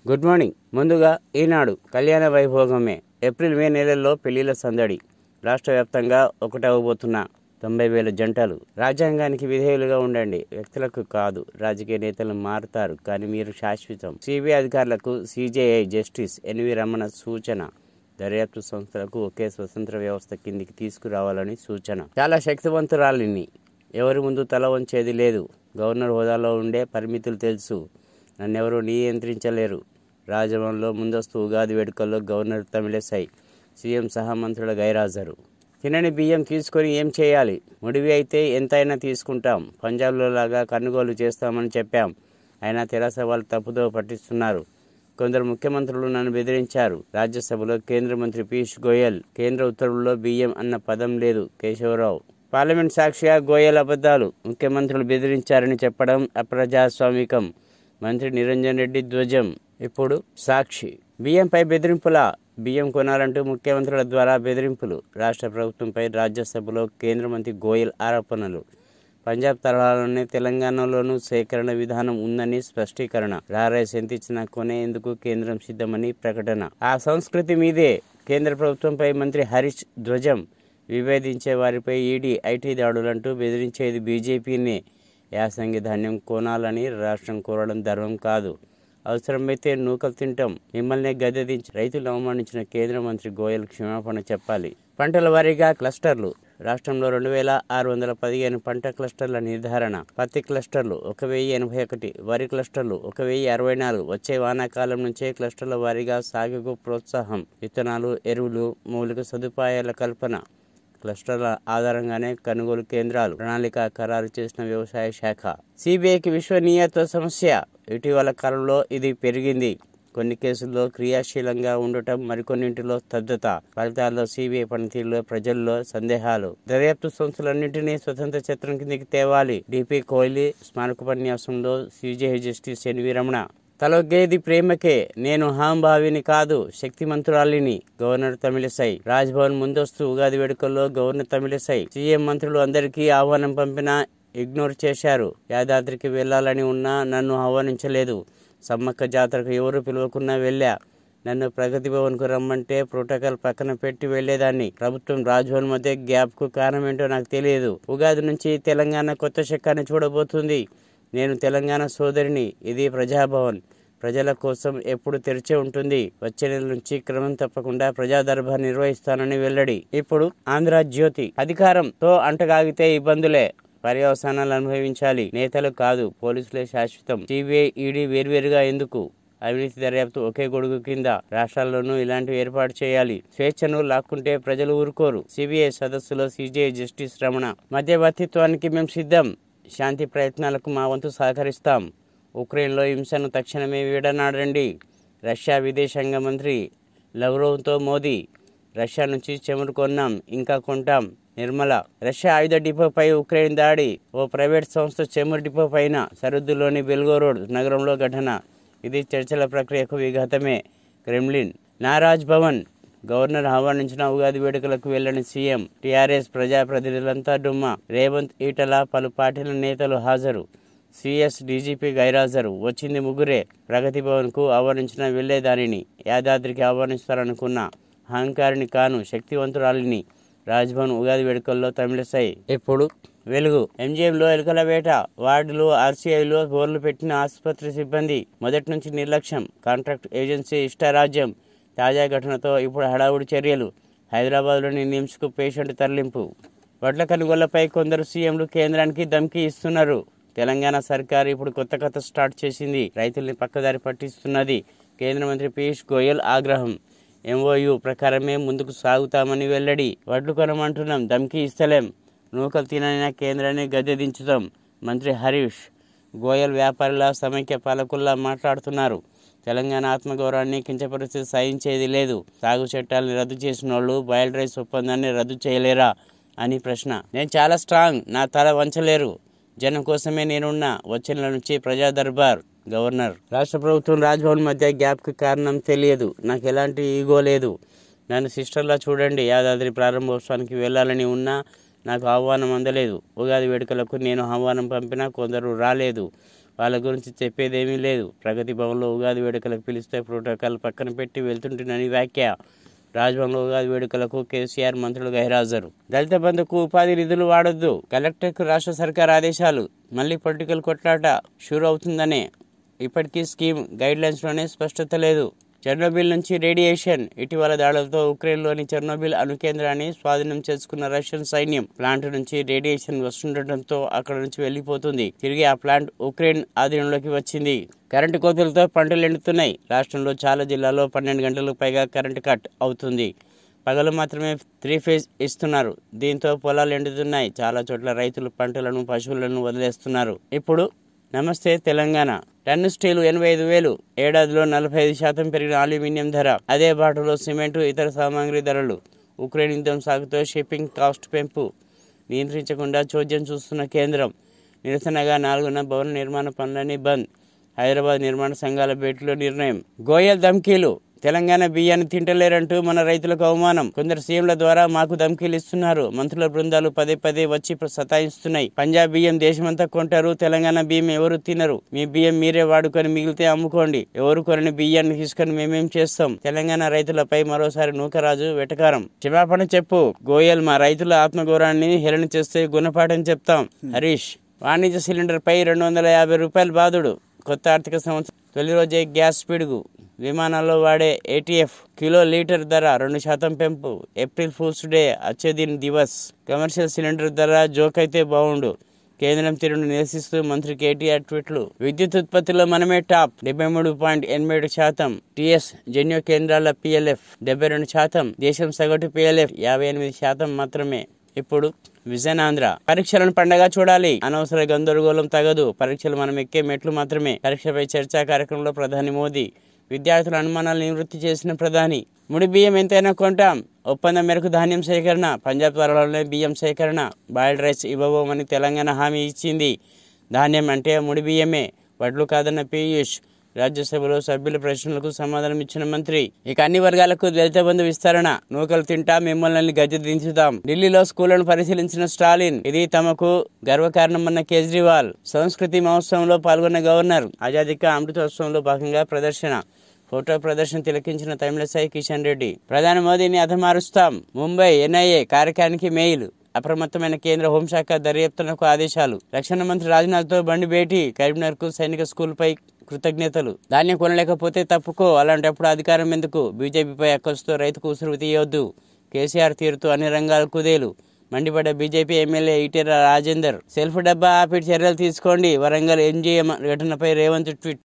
good morning ముందుగా ఈనాడు కళ్యాణ వైభోగమే ఏప్రిల్ మే నెలల్లో పెళ్లిళ్ల సందడి రాష్ట్ర వ్యాప్తంగా ఒకటవబోతున్న తొంభై వేల జంటలు రాజ్యాంగానికి విధేయులుగా ఉండండి వ్యక్తులకు కాదు రాజకీయ నేతలు మారుతారు కానీ మీరు శాశ్వతం సిబిఐ అధికారులకు సిజేఐ జస్టిస్ ఎన్వి రమణ సూచన దర్యాప్తు సంస్థలకు ఒకే స్వతంత్ర వ్యవస్థ కిందికి తీసుకురావాలని సూచన చాలా శక్తివంతురాలిని ఎవరి ముందు తల వంచేది లేదు గవర్నర్ హోదాలో ఉండే పరిమితులు తెలుసు నన్నెవరూ నియంత్రించలేరు రాజభవన్లో ముందస్తు ఉగాది వేడుకల్లో గవర్నర్ తమిళసై సీఎం సహా మంత్రుల గైరాజరు తినని బియ్యం తీసుకొని ఏం చేయాలి ముడివి అయితే ఎంతైనా తీసుకుంటాం పంజాబ్లో లాగా కనుగోలు చేస్తామని చెప్పాం అయినా తెరాస వాళ్ళు తప్పుదో పట్టిస్తున్నారు కొందరు ముఖ్యమంత్రులు నన్ను బెదిరించారు రాజ్యసభలో కేంద్ర మంత్రి పీయూష్ గోయల్ కేంద్ర ఉత్తర్వుల్లో బియ్యం అన్న పదం లేదు కేశవరావు పార్లమెంట్ సాక్షిగా గోయల్ అబద్ధాలు ముఖ్యమంత్రులు బెదిరించారని చెప్పడం అప్రజాస్వామికం మంత్రి నిరంజన్ రెడ్డి ధ్వజం ఇప్పుడు సాక్షి బియ్యంపై బెదిరింపుల బియ్యం కొనాలంటూ ముఖ్యమంత్రుల ద్వారా బెదిరింపులు రాష్ట్ర ప్రభుత్వంపై రాజ్యసభలో కేంద్ర మంత్రి గోయల్ ఆరోపణలు పంజాబ్ తరహాలోనే తెలంగాణలోనూ సేకరణ విధానం ఉందని స్పష్టీకరణ రారైస్ ఎంత ఇచ్చినా కొనేందుకు కేంద్రం సిద్ధమని ప్రకటన ఆ సంస్కృతి మీదే కేంద్ర ప్రభుత్వంపై మంత్రి హరీష్ ధ్వజం విభేదించే వారిపై ఈడీ ఐటీ దాడులంటూ బెదిరించేది బీజేపీనే యాసంగి ధాన్యం కొనాలని రాష్ట్రం కోరడం ధర్మం కాదు అవసరమైతే నూకలు తింటాం మిమ్మల్ని గద్దెదించి రైతులు అవమానించిన కేంద్ర మంత్రి గోయల్ క్షమాపణ చెప్పాలి పంటల వారీగా క్లస్టర్లు రాష్ట్రంలో రెండు వేల ఆరు వందల పదిహేను పంట క్లస్టర్ల నిర్ధారణ పత్తి క్లస్టర్లు ఒక వెయ్యి ఎనభై ఒకటి వరి క్లస్టర్లు ఒక వెయ్యి అరవై నాలుగు వచ్చే వానాకాలం నుంచే క్లస్టర్ల వారీగా సాగుకు ప్రోత్సాహం విత్తనాలు ఎరువులు మౌలిక సదుపాయాల కల్పన క్లస్టర్ల ఆధారంగానే కొనుగోలు కేంద్రాలు ప్రణాళిక ఖరారు చేసిన వ్యవసాయ శాఖ సిబిఐకి విశ్వనీయత సమస్య ఇటీవల కాలంలో ఇది పెరిగింది కొన్ని కేసుల్లో క్రియాశీలంగా ఉండటం మరికొన్నింటిలో స్తబ్దత ఫలితాల్లో సిబిఐ పనితీరులో ప్రజల్లో సందేహాలు దర్యాప్తు సంస్థలన్నింటినీ స్వతంత్ర చిత్రం కిందికి తేవాలి డిపి కోహ్లీ స్మారకోపన్యాసంలో సిజేఐ జస్టిస్ ఎన్వి రమణ తలొగ్గేది ప్రేమకే నేను హాంభావిని కాదు శక్తిమంతురాలిని గవర్నర్ తమిళసై రాజ్భవన్ ముందస్తు ఉగాది వేడుకల్లో గవర్నర్ తమిళసై సీఎం మంత్రులు అందరికీ ఆహ్వానం పంపినా ఇగ్నోర్ చేశారు యాదాద్రికి వెళ్లాలని ఉన్నా నన్ను ఆహ్వానించలేదు సమ్మక్క జాతరకు ఎవరు పిలవకున్నా వెళ్ళా నన్ను ప్రగతి భవన్కు రమ్మంటే ప్రోటోకాల్ పక్కన పెట్టి వెళ్లేదాన్ని ప్రభుత్వం రాజ్భవన్ మధ్య గ్యాప్ కు కారణం ఏంటో నాకు తెలియదు ఉగాది నుంచి తెలంగాణ కొత్త శకాన్ని చూడబోతుంది నేను తెలంగాణ సోదరిని ఇది ప్రజాభవన్ ప్రజల కోసం ఎప్పుడు తెరిచే ఉంటుంది వచ్చే నెల నుంచి క్రమం తప్పకుండా ప్రజా దర్బార్ నిర్వహిస్తానని వెల్లడి ఇప్పుడు ఆంధ్ర జ్యోతి అధికారంతో అంటగాగితే ఇబ్బందులే పర్యవసానాలు అనుభవించాలి నేతలు కాదు పోలీసులే శాశ్వతం సిబిఐ ఈడీ వేర్వేరుగా ఎందుకు అవినీతి దర్యాప్తు ఒకే గొడుగు కింద రాష్ట్రాల్లోనూ ఇలాంటివి ఏర్పాటు చేయాలి స్వేచ్ఛను లాక్కుంటే ప్రజలు ఊరుకోరు సిబిఐ సదస్సులో సిజే జస్టిస్ రమణ మధ్యవర్తిత్వానికి మేము సిద్ధం శాంతి ప్రయత్నాలకు మా వంతు సహకరిస్తాం ఉక్రెయిన్లో హింసను తక్షణమే వీడనాడండి రష్యా విదేశాంగ మంత్రి లవ్రోవ్తో మోదీ రష్యా నుంచి చెమురు కొన్నాం ఇంకా కొంటాం నిర్మల రష్యా ఆయుధ డిపోపై ఉక్రెయిన్ దాడి ఓ ప్రైవేట్ సంస్థ చెమురు డిపో పైన సరిహద్దులోని బెల్గోరోడ్ నగరంలో ఘటన ఇది చర్చల ప్రక్రియకు విఘాతమే క్రెమ్లిన్ నారాజ్ భవన్ గవర్నర్ ఆహ్వానించిన ఉగాది వేడుకలకు వెళ్లని సీఎం టీఆర్ఎస్ ప్రజాప్రతినిధులంతా డుమ్మా రేవంత్ ఈటల పలు పార్టీల నేతలు హాజరు సిఎస్ డీజీపీ గైరాజరు వచ్చింది ముగ్గురే ప్రగతి భవన్కు ఆహ్వానించిన వెళ్లేదానిని యాదాద్రికి ఆహ్వానిస్తారనుకున్న అహంకారిని కాను శక్తివంతురాలిని రాజ్భవన్ ఉగాది వేడుకల్లో తమిళసై ఇప్పుడు వెలుగు ఎంజీఎంలో ఎలుకల వేట వార్డులు ఆర్సీఐలో బోర్లు పెట్టిన ఆసుపత్రి సిబ్బంది మొదటి నుంచి నిర్లక్ష్యం కాంట్రాక్ట్ ఏజెన్సీ ఇష్టారాజ్యం తాజా ఘటనతో ఇప్పుడు హడావుడి చర్యలు హైదరాబాద్లోని నిమ్స్కు పేషెంట్ తరలింపు వడ్ల కొనుగోళ్లపై కొందరు సీఎంలు కేంద్రానికి ధమ్కి ఇస్తున్నారు తెలంగాణ సర్కార్ ఇప్పుడు కొత్త కథ స్టార్ట్ చేసింది రైతుల్ని పక్కదారి పట్టిస్తున్నది కేంద్ర మంత్రి పీయూష్ గోయల్ ఆగ్రహం ఎంఓయు ప్రకారమే ముందుకు సాగుతామని వెల్లడి వడ్లు కొనమంటున్నాం ధమ్కి ఇస్తలేం నూకలు తినైనా కేంద్రాన్ని గద్దె దించుతాం మంత్రి హరీష్ గోయల్ వ్యాపారుల సమైక్య పాలకుల్లా మాట్లాడుతున్నారు తెలంగాణ ఆత్మగౌరవాన్ని కించపరిస్తే సహించేది లేదు సాగు చట్టాలను రద్దు చేసిన వాళ్ళు బాయిల్డ్ రైస్ ఒప్పందాన్ని రద్దు చేయలేరా అని ప్రశ్న నేను చాలా స్ట్రాంగ్ నా తల వంచలేరు జనం కోసమే నేనున్నా వచ్చే నెల నుంచి ప్రజా దర్బార్ గవర్నర్ రాష్ట్ర ప్రభుత్వం రాజ్భవన్ మధ్య గ్యాప్కి కారణం తెలియదు నాకు ఎలాంటి ఈగో లేదు నన్ను సిస్టర్లా చూడండి యాదాద్రి ప్రారంభోత్సవానికి వెళ్ళాలని ఉన్నా నాకు ఆహ్వానం అందలేదు ఉగాది వేడుకలకు నేను ఆహ్వానం పంపినా కొందరు రాలేదు వాళ్ళ గురించి చెప్పేదేమీ లేదు ప్రగతి భవన్లో ఉగాది వేడుకలకు పిలిస్తే ప్రోటోకాల్ పక్కన పెట్టి వెళ్తుంటున్నని వ్యాఖ్య రాజ్భవన్లో ఉగాది వేడుకలకు కేసీఆర్ మంత్రులు గైరాజరు దళిత బంధుకు ఉపాధి నిధులు వాడొద్దు కలెక్టర్కు రాష్ట్ర సర్కార్ ఆదేశాలు మళ్ళీ పొలిటికల్ కొట్లాట షూర్ అవుతుందనే ఇప్పటికీ స్కీమ్ గైడ్ లైన్స్లోనే స్పష్టత లేదు చెర్నోబిల్ నుంచి రేడియేషన్ ఇటీవల దాడులతో ఉక్రెయిన్లోని చెర్నోబిల్ అణు కేంద్రాన్ని స్వాధీనం చేసుకున్న రష్యన్ సైన్యం ప్లాంట్ నుంచి రేడియేషన్ వస్తుండటంతో అక్కడ నుంచి వెళ్లిపోతుంది తిరిగి ఆ ప్లాంట్ ఉక్రెయిన్ ఆధీనంలోకి వచ్చింది కరెంటు కోతలతో పంటలు ఎండుతున్నాయి రాష్ట్రంలో చాలా జిల్లాల్లో పన్నెండు గంటలకు పైగా కరెంటు కట్ అవుతుంది పగలు మాత్రమే త్రీ ఫేజ్ ఇస్తున్నారు దీంతో పొలాలు ఎండుతున్నాయి చాలా చోట్ల రైతులు పంటలను పశువులను వదిలేస్తున్నారు ఇప్పుడు నమస్తే తెలంగాణ టన్ను స్టీలు ఎనభై ఐదు వేలు ఏడాదిలో నలభై ఐదు శాతం పెరిగిన అల్యూమినియం ధర అదే బాటలో సిమెంటు ఇతర సామాగ్రి ధరలు ఉక్రెయిన్ యుద్ధం సాగుతో షిప్పింగ్ కాస్ట్ పెంపు నియంత్రించకుండా చోద్యం చూస్తున్న కేంద్రం నిరసనగా నాలుగున్న భవన నిర్మాణ పనులన్నీ బంద్ హైదరాబాద్ నిర్మాణ సంఘాల భేటీలో నిర్ణయం గోయల్ ధమ్కీలు తెలంగాణ బియ్యాన్ని తింటలేరంటూ మన రైతులకు అవమానం కొందరు సీఎంల ద్వారా మాకు ధమ్కీలు ఇస్తున్నారు మంత్రుల బృందాలు పదే పదే వచ్చి సతాయిస్తున్నాయి పంజాబ్ బియ్యం దేశమంతా కొంటారు తెలంగాణ బియ్యం ఎవరు తినరు మీ బియ్యం మీరే వాడుకొని మిగిలితే అమ్ముకోండి ఎవరు కొనని బియ్యాన్ని తీసుకొని మేమేం చేస్తాం తెలంగాణ రైతులపై మరోసారి నూకరాజు వెటకారం క్షమాపణ చెప్పు గోయల్ మా రైతుల ఆత్మగౌరవాన్ని హేళన చేస్తే గుణపాఠం చెప్తాం హరీష్ వాణిజ్య సిలిండర్ పై రెండు వందల యాభై రూపాయలు బాధుడు కొత్త ఆర్థిక సంవత్సరం తొలి రోజే గ్యాస్ పిడుగు విమానాల్లో వాడే ఏటీఎఫ్ కిలో లీటర్ ధర రెండు శాతం పెంపు ఏప్రిల్ ఫూల్స్ డే వచ్చే దిన్ దివస్ కమర్షియల్ సిలిండర్ ధర జోక్ అయితే బాగుండు కేంద్రం తీరును నిరసిస్తూ మంత్రి కేటీఆర్ ట్వీట్లు విద్యుత్ ఉత్పత్తిలో మనమే టాప్ డెబ్బై మూడు పాయింట్ ఎనభై ఏడు శాతం టీఎస్ జన్యు కేంద్రాల పిఎల్ఎఫ్ డెబ్బై రెండు శాతం దేశం సగటు పిఎల్ఎఫ్ యాభై ఎనిమిది శాతం మాత్రమే ఇప్పుడు విజన్ ఆంధ్ర పరీక్షలను పండగ చూడాలి అనవసర గందరగోళం తగదు పరీక్షలు మనం ఎక్కే మెట్లు మాత్రమే పరీక్షపై చర్చా కార్యక్రమంలో ప్రధాని మోదీ విద్యార్థుల అనుమానాలు నివృత్తి చేసిన ప్రధాని ముడి బియ్యం ఎంతైనా కొంటాం ఒప్పందం మేరకు ధాన్యం సేకరణ పంజాబ్ త్వరలోనే బియ్యం సేకరణ బాయిల్డ్ రైస్ ఇవ్వబోమని తెలంగాణ హామీ ఇచ్చింది ధాన్యం అంటే ముడి బియ్యమే వడ్లు కాదన్న పీయూష్ రాజ్యసభలో సభ్యుల ప్రశ్నలకు సమాధానం ఇచ్చిన మంత్రి ఇక అన్ని వర్గాలకు దళిత బంధు విస్తరణ నూకలు తింటా మిమ్మల్ని గద్దె దించుదాం ఢిల్లీలో స్కూళ్లను పరిశీలించిన స్టాలిన్ ఇది తమకు గర్వకారణమన్న కేజ్రీవాల్ సంస్కృతి మహోత్సవంలో పాల్గొన్న గవర్నర్ ఆజాదీ కా అమృతోత్సవంలో భాగంగా ప్రదర్శన ఫోటో ప్రదర్శన తిలకించిన తమిళసాయి కిషన్ రెడ్డి ప్రధాని మోదీని అధమారుస్తాం ముంబై ఎన్ఐఏ కార్యక్రమానికి మెయిల్ అప్రమత్తమైన కేంద్ర హోంశాఖ దర్యాప్తునకు ఆదేశాలు రక్షణ మంత్రి రాజ్నాథ్ తో బండి భేటీ కరీంనగర్ కు సైనిక స్కూల్ పై కృతజ్ఞతలు ధాన్యం కొనలేకపోతే తప్పుకో అలాంటప్పుడు అధికారం ఎందుకు బీజేపీపై అక్కసుతో రైతుకు ఉసురు తీయొద్దు కేసీఆర్ తీరుతూ అన్ని రంగాల కుదేలు మండిపడ్డ BJP MLA Etela Rajender self డబ్బా ఆపి చర్యలు తీసుకోండి వరంగల్ ఎంజీఎం ఘటనపై రేవంత్ ట్వీట్